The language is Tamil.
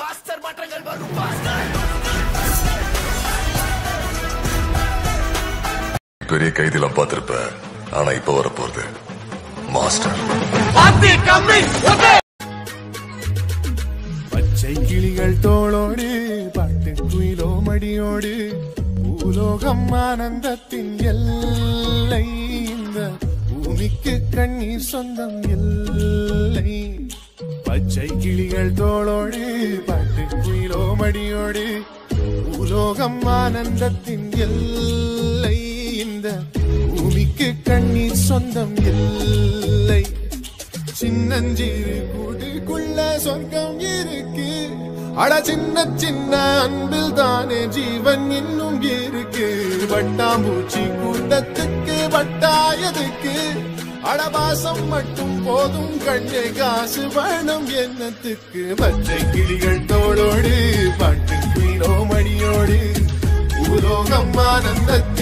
மாஸ்டர் மாற்றங்கள் வரும் மாஸ்டர் பெரிய கைதிலாம் பார்த்திருப்ப ஆனா இப்ப வர போறது மாஸ்டர் பாத்தி கம்மி ஓகே பச்சை கிளிகள் தோளோடு பாட்டு குயிலோ மடியோடு பூலோகம் ஆனந்தத்தின் எல்லை இந்த பூமிக்கு கண்ணீர் சொந்தம் இல்லை பச்சை கிளிகள் தோளோடு பாட்டு குயிலோ மடியோடு பூலோகம் ஆனந்தத்தின் எல்லை இந்த பூமிக்கு கண்ணீர் சொந்தம் இல்லை சின்னஞ்சிறு கூட்டுக்குள்ள சொர்க்கம் இருக்கு அட சின்ன சின்ன அன்பில் தானே ஜீவன் இன்னும் இருக்கு வட்டாம்பூச்சி கூட்டத்துக்கு வட்டாயதுக்கு அடபாசம் மட்டும் போதும் கண்ணே காசு வேணும் என்னத்துக்கு பச்சை கிளிகள் தோளோடு பாட்டு குயிலோ மணியோடு பூலோகம் ஆனந்தத்தில்